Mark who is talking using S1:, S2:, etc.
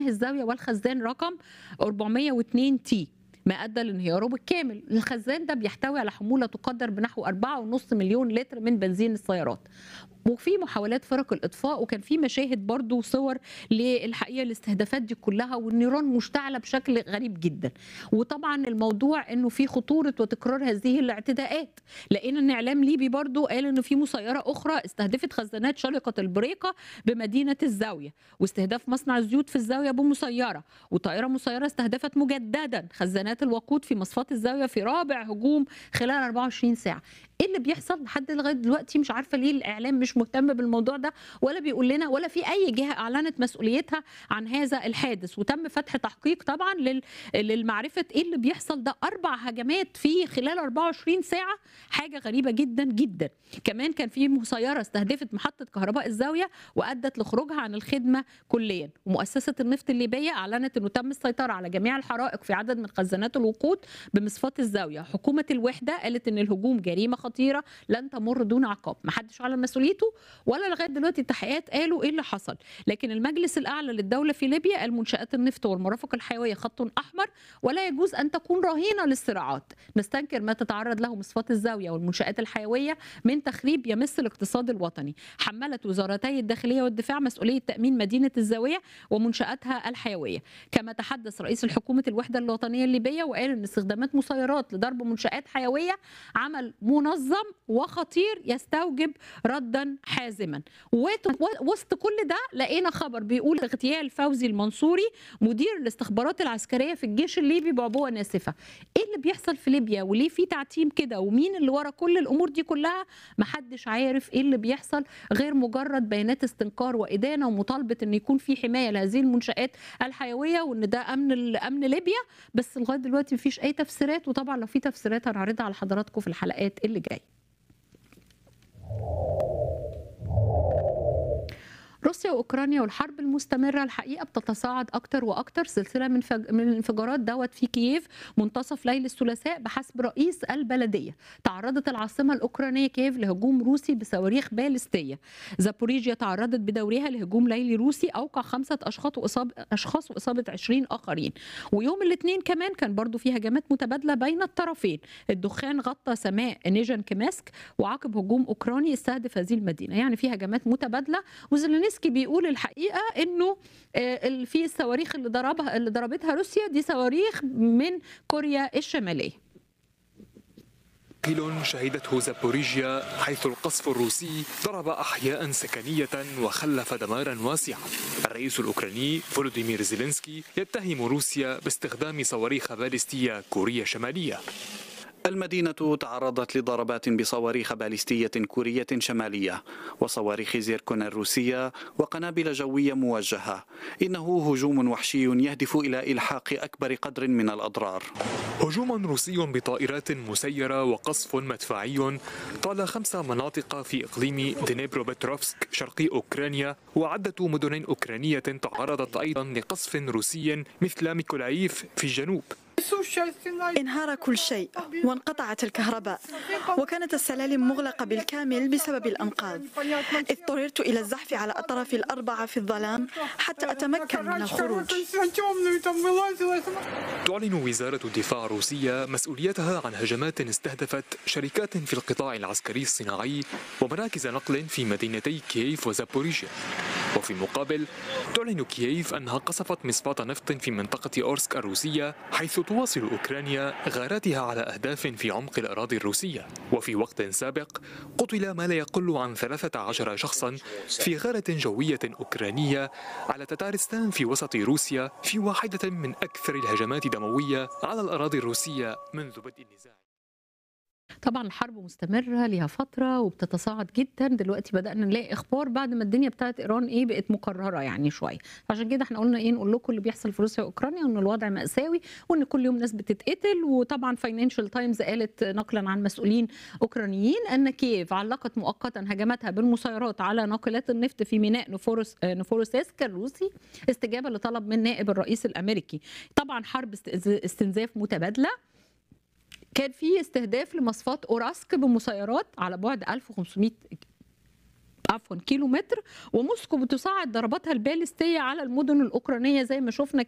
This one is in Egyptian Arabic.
S1: الزاوية والخزان رقم 402 تي ما ادى لانهياره بالكامل الخزان ده بيحتوي على حموله تقدر بنحو 4.5 مليون لتر من بنزين السيارات وفي محاولات فرق الاطفاء وكان في مشاهد برضو وصور للحقيقه الاستهدافات دي كلها والنيران مشتعله بشكل غريب جدا وطبعا الموضوع انه في خطوره وتكرار هذه الاعتداءات لقينا ان اعلام ليبي برضو قال انه في مسيره اخرى استهدفت خزانات شرقه البريقه بمدينه الزاويه واستهداف مصنع الزيوت في الزاويه بمسيره وطائره مسيره استهدفت مجددا خزانات الوقود في مصفات الزاويه في رابع هجوم خلال 24 ساعه ايه اللي بيحصل لحد لغايه دلوقتي مش عارفه ليه الاعلام مش مهتم بالموضوع ده ولا بيقول لنا ولا في اي جهه اعلنت مسؤوليتها عن هذا الحادث وتم فتح تحقيق طبعا لل... للمعرفه ايه اللي بيحصل ده اربع هجمات في خلال 24 ساعه حاجه غريبه جدا جدا كمان كان في مسيره استهدفت محطه كهرباء الزاويه وادت لخروجها عن الخدمه كليا ومؤسسه النفط الليبيه اعلنت انه تم السيطره على جميع الحرائق في عدد من خزانات الوقود بمصفات الزاويه حكومه الوحده قالت ان الهجوم جريمه خطيره لن تمر دون عقاب محدش على مسؤوليته ولا لغايه دلوقتي التحقيقات قالوا ايه اللي حصل لكن المجلس الاعلى للدوله في ليبيا قال منشات النفط والمرافق الحيويه خط احمر ولا يجوز ان تكون رهينه للصراعات نستنكر ما تتعرض له مصفات الزاويه والمنشات الحيويه من تخريب يمس الاقتصاد الوطني حملت وزارتي الداخليه والدفاع مسؤوليه تامين مدينه الزاويه ومنشاتها الحيويه كما تحدث رئيس الحكومه الوحده الوطنيه الليبيه وقال ان استخدامات مسيرات لضرب منشات حيويه عمل منظم وخطير يستوجب ردا حازما وسط كل ده لقينا خبر بيقول اغتيال فوزي المنصوري مدير الاستخبارات العسكريه في الجيش الليبي بعبوه ناسفه ايه اللي بيحصل في ليبيا وليه في تعتيم كده ومين اللي ورا كل الامور دي كلها محدش عارف ايه اللي بيحصل غير مجرد بيانات استنكار وادانه ومطالبه ان يكون في حمايه لهذه المنشات الحيويه وان ده امن امن ليبيا بس لغايه دلوقتي مفيش اي تفسيرات وطبعا لو في تفسيرات هنعرضها على حضراتكم في الحلقات اللي جايه روسيا واوكرانيا والحرب المستمره الحقيقه بتتصاعد اكتر واكتر سلسله من فج... من الانفجارات دوت في كييف منتصف ليل الثلاثاء بحسب رئيس البلديه تعرضت العاصمه الاوكرانيه كييف لهجوم روسي بصواريخ باليستيه زابوريجيا تعرضت بدورها لهجوم ليلي روسي اوقع خمسه اشخاص واصاب اشخاص واصابه 20 اخرين ويوم الاثنين كمان كان برضو في هجمات متبادله بين الطرفين الدخان غطى سماء نيجان كماسك وعقب هجوم اوكراني استهدف هذه المدينه يعني في هجمات متبادله وزيلينسكي بيقول الحقيقه انه في الصواريخ اللي ضربها اللي ضربتها روسيا دي صواريخ من كوريا الشماليه
S2: قتيل شهدته زابوريجيا حيث القصف الروسي ضرب أحياء سكنية وخلف دمارا واسعا الرئيس الأوكراني فولوديمير زيلينسكي يتهم روسيا باستخدام صواريخ باليستية كورية شمالية
S3: المدينة تعرضت لضربات بصواريخ باليستية كورية شمالية وصواريخ زيركون الروسية وقنابل جوية موجهة إنه هجوم وحشي يهدف إلى إلحاق أكبر قدر من الأضرار
S2: هجوم روسي بطائرات مسيرة وقصف مدفعي طال خمس مناطق في إقليم دنيبروبتروفسك شرقي أوكرانيا وعدة مدن أوكرانية تعرضت أيضا لقصف روسي مثل ميكولايف في الجنوب
S4: انهار كل شيء وانقطعت الكهرباء وكانت السلالم مغلقة بالكامل بسبب الأنقاض اضطررت إلى الزحف على أطراف الأربعة في الظلام حتى أتمكن من الخروج
S2: تعلن وزارة الدفاع الروسية مسؤوليتها عن هجمات استهدفت شركات في القطاع العسكري الصناعي ومراكز نقل في مدينتي كييف وزابوريجيا وفي المقابل تعلن كييف أنها قصفت مصفاة نفط في منطقة أورسك الروسية حيث تواصل أوكرانيا غاراتها على أهداف في عمق الأراضي الروسية وفي وقت سابق قتل ما لا يقل عن 13 شخصا في غارة جوية أوكرانية على تتارستان في وسط روسيا في واحدة من أكثر الهجمات دموية على الأراضي الروسية منذ بدء النزاع
S1: طبعا الحرب مستمره ليها فتره وبتتصاعد جدا دلوقتي بدانا نلاقي اخبار بعد ما الدنيا بتاعت ايران ايه بقت مكرره يعني شويه عشان كده احنا قلنا ايه نقول لكم اللي بيحصل في روسيا واوكرانيا وان الوضع ماساوي وان كل يوم ناس بتتقتل وطبعا فاينانشال تايمز قالت نقلا عن مسؤولين اوكرانيين ان كييف علقت مؤقتا هجماتها بالمسيرات على ناقلات النفط في ميناء نفورس نفوروسيسك الروسي استجابه لطلب من نائب الرئيس الامريكي طبعا حرب استنزاف متبادله كان في استهداف لمصفات اوراسك بمسيرات على بعد 1500 عفوا كيلو متر وموسكو بتصعد ضرباتها البالستيه على المدن الاوكرانيه زي ما شفنا